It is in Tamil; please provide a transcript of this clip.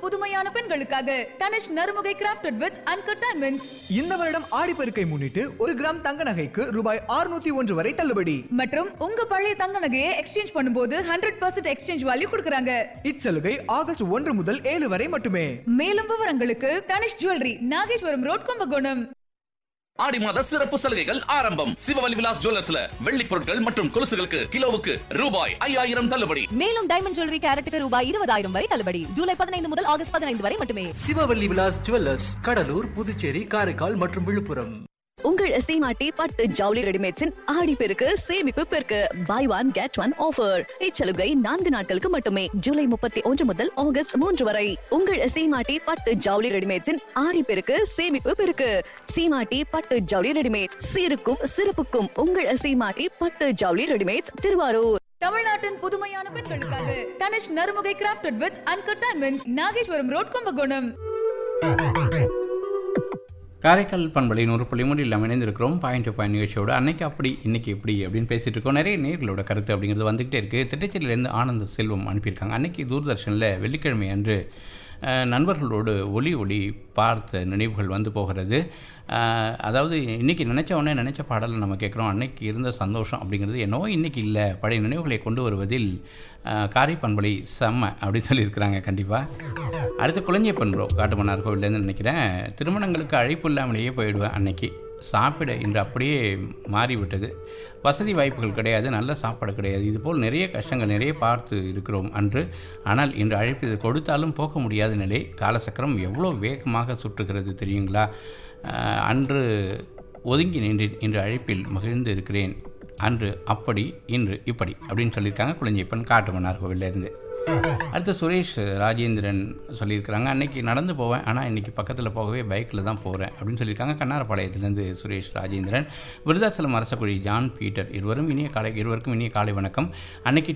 புதுமையான பெண்களுக்காக Tanishq Narumugai crafted with uncut diamonds இந்த வருடம் ஆடிப்பெருக்கை முன்னிட்டு ஒரு கிராம் தங்க நகைக்கு ரூபாய் 601 ஒன்று வரை தள்ளுபடி மற்றும் உங்க பழைய தங்க நகையை எக்ஸ்சேஞ்ச் பண்ணும்போது ஹண்ட்ரட் பர்சன்ட் எக்ஸ்சேஞ்ச் வேல்யூ கொடுக்குறாங்க இச்சலுகை ஆகஸ்ட் ஒன்று முதல் ஏழு வரை மட்டுமே மேலும் விவரங்களுக்கு தனிஷ் ஜுவல்லரி நாகேஸ்வரம் ரோட் கும்பகோணம் ஆடி மாத சிறப்பு சலுகைகள் ஆரம்பம் சிவவலி விலாஸ் ஜுவல்லர்ஸ்ல வெள்ளி பொருட்கள் மற்றும் கொலுசுகளுக்கு கிலோவுக்கு ரூபாய் ஐயாயிரம் தள்ளுபடி மேலும் டைமண்ட் ஜுவல்லரி கேரட்டுக்கு ரூபாய் இருபதாயிரம் வரை தள்ளுபடி ஜூலை பதினைந்து முதல் ஆகஸ்ட் பதினைந்து வரை மட்டுமே சிவவல்லி விலாஸ் ஜுவல்லர்ஸ் கடலூர் புதுச்சேரி காரைக்கால் மற்றும் விழுப்புரம் உங்கள் சீமாட்டி பட்டு ஜவுளி ரெடிமேட்ஸின் ஆடி பெருக்கு சேமிப்பு பெருக்கு buy one get one offer இச்சலுகை நான்கு நாட்களுக்கு மட்டுமே ஜூலை முப்பத்தி ஒன்று முதல் ஆகஸ்ட் மூன்று வரை உங்கள் சீமாட்டி பட்டு ஜவுளி ரெடிமேட்ஸின் ஆடி பெருக்கு சேமிப்பு பெருக்கு சீமாட்டி பட்டு ஜவுளி ரெடிமேட்ஸ் சீருக்கும் சிறப்புக்கும் உங்கள் சீமாட்டி பட்டு ஜவுளி ரெடிமேட்ஸ் திருவாரூர் தமிழ்நாட்டின் புதுமையான பெண்களுக்காக Tanishq Narumugai crafted with uncut diamonds Nageswaram road Kumbakonam Karaikal பண்பலை நூறு புள்ளி மூடியில் நம்ம இணைந்திருக்கிறோம் பாயிண்ட் டு பாயிண்ட் நிகழ்ச்சியோட அன்னைக்கு அப்படி இன்னைக்கு இப்படி அப்படின்னு பேசிட்டு இருக்கோம் நிறைய நேர்களோட கருத்து அப்படிங்கிறது வந்துகிட்டே இருக்குது திட்டச்சேரியிலேருந்து ஆனந்த செல்வம் அனுப்பியிருக்காங்க அன்னைக்கு தூர்தர்ஷனில் வெள்ளிக்கிழமை அன்று அஹ், நண்பர்களோடு ஒளி ஒளி பார்த்த நினைவுகள் வந்து போகிறது அஹ், அதாவது இன்றைக்கி நினச்ச உடனே நினச்ச பாடலை நம்ம கேட்குறோம் அன்னைக்கு இருந்த சந்தோஷம் அப்படிங்கிறது என்னவோ இன்றைக்கி இல்லை பழைய நினைவுகளை கொண்டு வருவதில் அஹ், காரை பண்பலை செம்ம அப்படின்னு சொல்லியிருக்கிறாங்க கண்டிப்பாக அடுத்து குழந்தையப்பன் ப்ரோ காட்டுமன்னார் கோவிலேருந்து நினைக்கிறேன் திருமணங்களுக்கு அழைப்பு இல்லாமலேயே போயிடுவேன் அன்னைக்கு சாப்பிட இன்று அப்படியே மாறிவிட்டது வசதி வாய்ப்புகள் கிடையாது நல்ல சாப்பாடு கிடையாது இதுபோல் நிறைய கஷ்டங்கள் நிறைய பார்த்து இருக்கிறோம் அன்று ஆனால் இன்று அழைப்பு இது கொடுத்தாலும் போக முடியாத நிலை காலசக்கரம் எவ்வளோ வேகமாக சுற்றுகிறது தெரியுங்களா அஹ், அன்று ஒதுங்கி நின்றேன் இன்று அழைப்பில் மகிழ்ந்து இருக்கிறேன் அன்று அப்படி இன்று இப்படி அப்படின்னு சொல்லியிருக்காங்க குழந்தையப்பன் காட்டுமன்னார் கோவிலேருந்து அடுத்து சுரேஷ் ராஜேந்திரன் சொல்லியிருக்கிறாங்க அன்னைக்கு நடந்து போவேன் ஆனால் இன்னைக்கு பக்கத்தில் போகவே பைக்கில் தான் போகிறேன் அப்படின்னு சொல்லியிருக்காங்க கண்ணாரப்பாளையத்துலேருந்து சுரேஷ் ராஜேந்திரன் விருதாச்சலம் அரசக்குழி ஜான் பீட்டர் இருவரும் இனிய காலை இருவருக்கும் இனிய காலை வணக்கம் அன்னைக்கு